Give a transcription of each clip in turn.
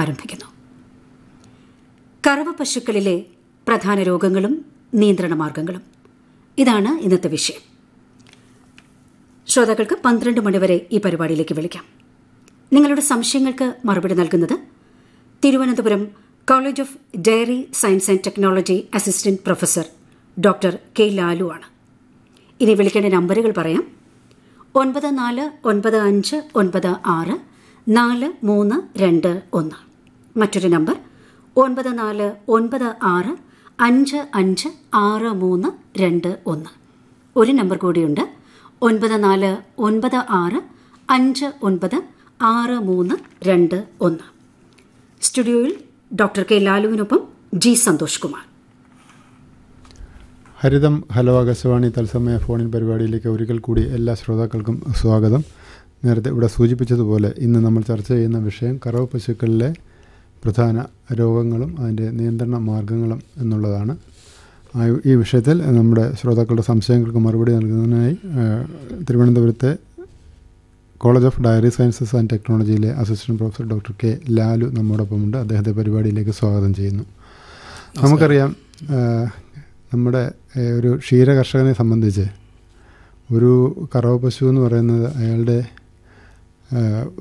ആരംഭിക്കുന്നു കറവ പശുക്കളിലെ പ്രധാന രോഗങ്ങളും നിയന്ത്രണ മാർഗങ്ങളും ഇതാണ് ഇന്നത്തെ വിഷയം ശ്രോതാക്കൾക്ക് പന്ത്രണ്ട് മണിവരെ ഈ പരിപാടിയിലേക്ക് വിളിക്കാം നിങ്ങളുടെ സംശയങ്ങൾക്ക് മറുപടി നൽകുന്നത് Thiruvananthapuram college of dairy science and technology assistant professor doctor K Lalu ആണ് ഇനി വിളിക്കേണ്ട നമ്പറുകൾ പറയാം ഒൻപത് നാല് ഒൻപത് അഞ്ച് ഒൻപത് ആറ് നാല് മൂന്ന് രണ്ട് ഒന്ന് മറ്റൊരു നമ്പർ ഒൻപത് നാല് ഒൻപത് ആറ് അഞ്ച് അഞ്ച് ആറ് മൂന്ന് രണ്ട് ഒന്ന് ഒരു നമ്പർ കൂടിയുണ്ട് ഒൻപത് നാല് ഒൻപത് ആറ് അഞ്ച് ഒൻപത് ആറ് മൂന്ന് രണ്ട് ഒന്ന് സ്റ്റുഡിയോയിൽ ഡോക്ടർ കെ ലാലുവിനൊപ്പം ജി സന്തോഷ് കുമാർ ഹരിതം ഹലോ ആകാശവാണി തത്സമയ ഫോണിൻ പരിപാടിയിലേക്ക് ഒരിക്കൽ കൂടി എല്ലാ ശ്രോതാക്കൾക്കും സ്വാഗതം നേരത്തെ ഇവിടെ സൂചിപ്പിച്ചതുപോലെ ഇന്ന് നമ്മൾ ചർച്ച ചെയ്യുന്ന വിഷയം കറവ് പശുക്കളിലെ പ്രധാന രോഗങ്ങളും അതിൻ്റെ നിയന്ത്രണ മാർഗങ്ങളും എന്നുള്ളതാണ് ആ- ഈ വിഷയത്തിൽ നമ്മുടെ ശ്രോതാക്കളുടെ സംശയങ്ങൾക്ക് മറുപടി നൽകുന്നതിനായി ആ, തിരുവനന്തപുരത്തെ college of dairy sciences and ടെക്നോളജിയിലെ assistant professor doctor K Lalu നമ്മോടൊപ്പമുണ്ട് അദ്ദേഹത്തെ പരിപാടിയിലേക്ക് സ്വാഗതം ചെയ്യുന്നു നമുക്കറിയാം ആ, നമ്മുടെ ഏ, ഒരു ക്ഷീര കർഷകനെ സംബന്ധിച്ച് ഒരു കറവ പശു എന്ന് പറയുന്നത് അയാളുടെ ആ,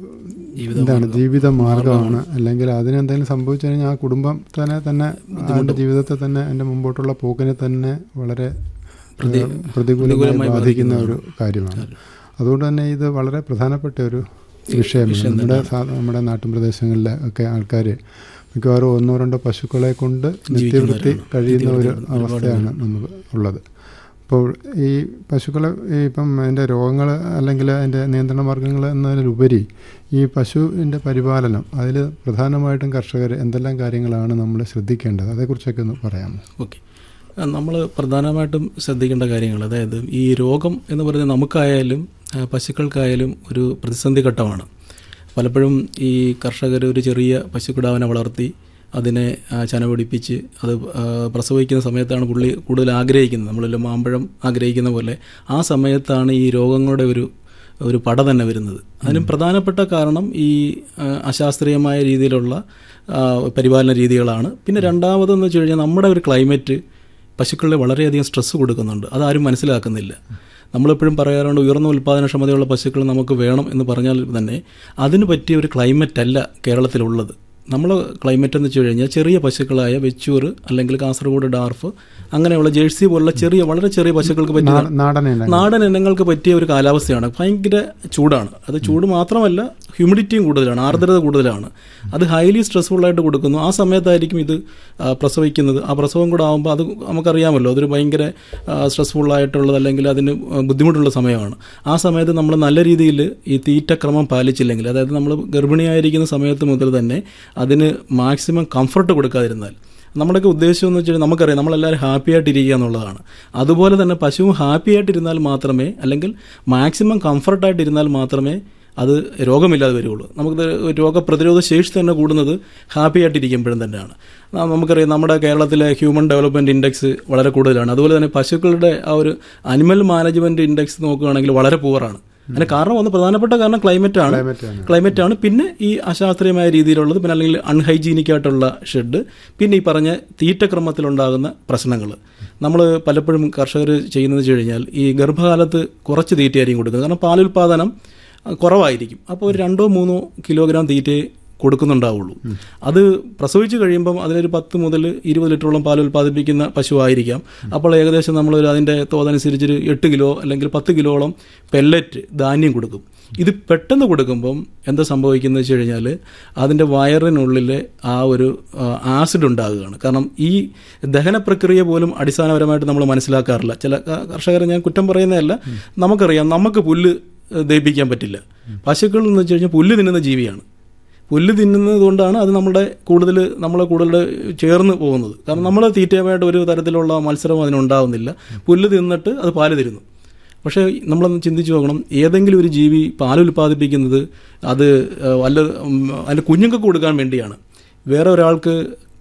എന്താണ് ജീവിത മാർഗമാണ് അല്ലെങ്കിൽ അതിനെന്തെങ്കിലും സംഭവിച്ചു കഴിഞ്ഞാൽ ആ കുടുംബം തന്നെ തന്നെ അതിൻ്റെ ജീവിതത്തെ തന്നെ അതിൻ്റെ മുമ്പോട്ടുള്ള പോക്കിനെ തന്നെ വളരെ പ്രതി- ഏ, പ്രതികൂലമായി ബാധിക്കുന്ന ഒരു കാര്യമാണ് അതുകൊണ്ട് തന്നെ ഇത് വളരെ പ്രധാനപ്പെട്ട ഒരു വിഷയമാണ് നമ്മുടെ സാ- നമ്മുടെ നാട്ടിൻ പ്രദേശങ്ങളിലെ ഒക്കെ ആൾക്കാർ മിക്കവാറും ഒന്നോ രണ്ടോ പശുക്കളെ കൊണ്ട് നിത്യവൃത്തി കഴിയുന്ന ഒരു അവസ്ഥയാണ് നമുക്ക് ഉള്ളത് അപ്പോൾ ഈ പശുക്കളെ ഈ ഇപ്പം അതിൻ്റെ രോഗങ്ങൾ അല്ലെങ്കിൽ അതിൻ്റെ നിയന്ത്രണ മാർഗങ്ങൾ എന്നതിലുപരി ഈ പശുവിൻ്റെ പരിപാലനം അതിൽ പ്രധാനമായിട്ടും കർഷകർ എന്തെല്ലാം കാര്യങ്ങളാണ് നമ്മൾ ശ്രദ്ധിക്കേണ്ടത് അതേക്കുറിച്ചൊക്കെ ഒന്ന് പറയാമോ ഓക്കെ നമ്മൾ പ്രധാനമായിട്ടും ശ്രദ്ധിക്കേണ്ട കാര്യങ്ങൾ അതായത് ഈ രോഗം എന്ന് പറയുന്നത് നമുക്കായാലും ആ, പശുക്കൾക്കായാലും ഒരു പ്രതിസന്ധി ഘട്ടമാണ് പലപ്പോഴും ഈ കർഷകർ ഒരു ചെറിയ പശുക്കിടാവിനെ വളർത്തി അതിനെ ആ, ചന പിടിപ്പിച്ച് അത് ആ, പ്രസവിക്കുന്ന സമയത്താണ് പുള്ളി കൂടുതൽ ആഗ്രഹിക്കുന്നത് നമ്മളെല്ലാം മാമ്പഴം ആഗ്രഹിക്കുന്ന പോലെ ആ സമയത്താണ് ഈ രോഗങ്ങളുടെ ഒരു ഒരു പട തന്നെ വരുന്നത് അതിന് പ്രധാനപ്പെട്ട കാരണം ഈ ആ, അശാസ്ത്രീയമായ രീതിയിലുള്ള ആ, പരിപാലന രീതികളാണ് പിന്നെ രണ്ടാമതെന്ന് വെച്ച് കഴിഞ്ഞാൽ നമ്മുടെ ഒരു ക്ലൈമറ്റ് പശുക്കളിൽ വളരെയധികം സ്ട്രെസ്സ് കൊടുക്കുന്നുണ്ട് അതാരും മനസ്സിലാക്കുന്നില്ല നമ്മളെപ്പോഴും പറയാറുണ്ട് ഉയർന്ന ഉൽപ്പാദനക്ഷമതയുള്ള പശുക്കൾ നമുക്ക് വേണം എന്ന് പറഞ്ഞാൽ തന്നെ അതിന് പറ്റിയ ഒരു ക്ലൈമറ്റ് അല്ല കേരളത്തിലുള്ളത് നമ്മൾ ക്ലൈമറ്റ് എന്ന് വെച്ച് കഴിഞ്ഞാൽ ചെറിയ പശുക്കളായ വെച്ചൂർ അല്ലെങ്കിൽ കാസർഗോഡ് ഡാർഫ് അങ്ങനെയുള്ള ജേഴ്സി പോലുള്ള ചെറിയ വളരെ ചെറിയ പശുക്കൾക്ക് പറ്റിയ നാ- നാടൻ ഇനം നാടൻ ഇനങ്ങൾക്ക് പറ്റിയ ഒരു കാലാവസ്ഥയാണ് ഭയങ്കര ചൂടാണ് അത് ചൂട് മാത്രമല്ല ഹ്യൂമിഡിറ്റിയും കൂടുതലാണ് ആർദ്രത കൂടുതലാണ് അത് ഹൈലി സ്ട്രെസ്ഫുൾ ആയിട്ട് കൊടുക്കുന്നു ആ സമയത്തായിരിക്കും ഇത് ആ, പ്രസവിക്കുന്നത് ആ പ്രസവം കൂടെ ആകുമ്പോൾ അത് നമുക്കറിയാമല്ലോ അതൊരു ഭയങ്കര സ്ട്രെസ്ഫുൾ ആയിട്ടുള്ളത് അല്ലെങ്കിൽ അതിന് ബുദ്ധിമുട്ടുള്ള സമയമാണ് ആ സമയത്ത് നമ്മൾ നല്ല രീതിയിൽ ഈ തീറ്റക്രമം പാലിച്ചില്ലെങ്കിൽ അതായത് നമ്മൾ ഗർഭിണിയായിരിക്കുന്ന സമയത്ത് മുതൽ തന്നെ അതിന് മാക്സിമം കംഫർട്ട് കൊടുക്കാതിരുന്നാൽ നമ്മുടെയൊക്കെ ഉദ്ദേശം എന്ന് വെച്ചാൽ നമുക്കറിയാം നമ്മളെല്ലാവരും ഹാപ്പി ആയിട്ടിരിക്കുക എന്നുള്ളതാണ് അതുപോലെ തന്നെ പശുവും ഹാപ്പി ആയിട്ടിരുന്നാൽ മാത്രമേ അല്ലെങ്കിൽ മാക്സിമം കംഫർട്ടായിട്ടിരുന്നാൽ മാത്രമേ അത് രോഗമില്ലാതെ വരികയുള്ളൂ നമുക്ക് രോഗപ്രതിരോധ ശേഷി തന്നെ കൂടുന്നത് ഹാപ്പി ആയിട്ടിരിക്കുമ്പോഴും തന്നെയാണ് ആ, നമുക്കറിയാം നമ്മുടെ കേരളത്തിലെ ഹ്യൂമൻ ഡെവലപ്മെൻറ്റ് ഇൻഡെക്സ് വളരെ കൂടുതലാണ് അതുപോലെ തന്നെ പശുക്കളുടെ ആ ഒരു അനിമൽ മാനേജ്മെൻറ്റ് ഇൻഡെക്സ് നോക്കുകയാണെങ്കിൽ വളരെ പൂവറാണ് അതിന് കാരണം ഒന്ന് പ്രധാനപ്പെട്ട കാരണം ക്ലൈമറ്റ് ആണ് ക്ലൈമറ്റ് ആണ് പിന്നെ ഈ അശാസ്ത്രീയമായ രീതിയിലുള്ളത് പിന്നെ അല്ലെങ്കിൽ അൺഹൈജീനിക് ആയിട്ടുള്ള ഷെഡ് പിന്നെ ഈ പറഞ്ഞ തീറ്റക്രമത്തിലുണ്ടാകുന്ന പ്രശ്നങ്ങൾ നമ്മൾ പലപ്പോഴും കർഷകർ ചെയ്യുന്നത് വെച്ച് കഴിഞ്ഞാൽ ഈ ഗർഭകാലത്ത് കുറച്ച് തീറ്റയായിരിക്കും കൊടുക്കുന്നത് കാരണം പാലുൽപാദനം അഹ് കുറവായിരിക്കും അപ്പോൾ ഒരു രണ്ടോ മൂന്നോ കിലോഗ്രാം തീറ്റയെ കൊടുക്കുന്നുണ്ടാവുള്ളൂ അത് പ്രസവിച്ച് കഴിയുമ്പം അതിലൊരു പത്ത് മുതൽ ഇരുപത് ലിറ്ററോളം പാൽ ഉൽപ്പാദിപ്പിക്കുന്ന പശു ആയിരിക്കാം അപ്പോൾ ഏകദേശം നമ്മൾ അതിൻ്റെ തോതനുസരിച്ചൊരു എട്ട് കിലോ അല്ലെങ്കിൽ പത്ത് കിലോളം പെല്ലറ്റ് ധാന്യം കൊടുക്കും ഇത് പെട്ടെന്ന് കൊടുക്കുമ്പം എന്താ സംഭവിക്കുന്നത് വെച്ച് കഴിഞ്ഞാൽ അതിൻ്റെ വയറിനുള്ളിലെ ആ ഒരു ആ, ആസിഡ് ഉണ്ടാകുകയാണ് കാരണം ഈ ദഹന പ്രക്രിയ പോലും അടിസ്ഥാനപരമായിട്ട് നമ്മൾ മനസ്സിലാക്കാറില്ല ചില ക- കർഷകരെ ഞാൻ കുറ്റം പറയുന്നതല്ല നമുക്കറിയാം നമുക്ക് പുല്ല് ഏഹ്, ദഹിപ്പിക്കാൻ പറ്റില്ല പശുക്കൾ എന്ന് വെച്ച് കഴിഞ്ഞാൽ പുല്ല് തിന്നുന്ന ജീവിയാണ് പുല്ല് തിന്നുന്നത് കൊണ്ടാണ് അത് നമ്മുടെ കൂടുതൽ നമ്മളെ കൂടുതൽ ചേർന്ന് പോകുന്നത് കാരണം നമ്മൾ തീറ്റയുമായിട്ട് ഒരു തരത്തിലുള്ള മത്സരം അതിനുണ്ടാവുന്നില്ല പുല്ല് തിന്നിട്ട് അത് പാല് തരുന്നു പക്ഷേ നമ്മളൊന്ന് ചിന്തിച്ചു നോക്കണം ഏതെങ്കിലും ഒരു ജീവി പാൽ ഉൽപ്പാദിപ്പിക്കുന്നത് അത് ഏഹ്, വല്ല ഉം, അതിൻ്റെ കുഞ്ഞുങ്ങൾക്ക് കൊടുക്കാൻ വേണ്ടിയാണ് വേറെ ഒരാൾക്ക്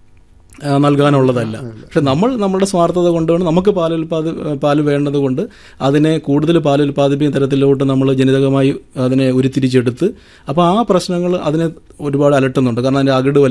ആ, നൽകാനുള്ളതല്ല പക്ഷെ നമ്മൾ നമ്മുടെ സ്വാർത്ഥത കൊണ്ടാണ് നമുക്ക് പാൽ ഉൽപ്പാദി പാല് വേണ്ടത് കൊണ്ട് അതിനെ കൂടുതൽ പാൽ ഉൽപ്പാദിപ്പിക്കുന്ന തരത്തിലോട്ട് നമ്മൾ ജനിതകമായി അതിനെ ഉരുത്തിരിച്ചെടുത്ത് അപ്പോൾ ആ പ്രശ്നങ്ങൾ അതിനെ ഒരുപാട് അലട്ടുന്നുണ്ട് കാരണം അതിൻ്റെ അകിട്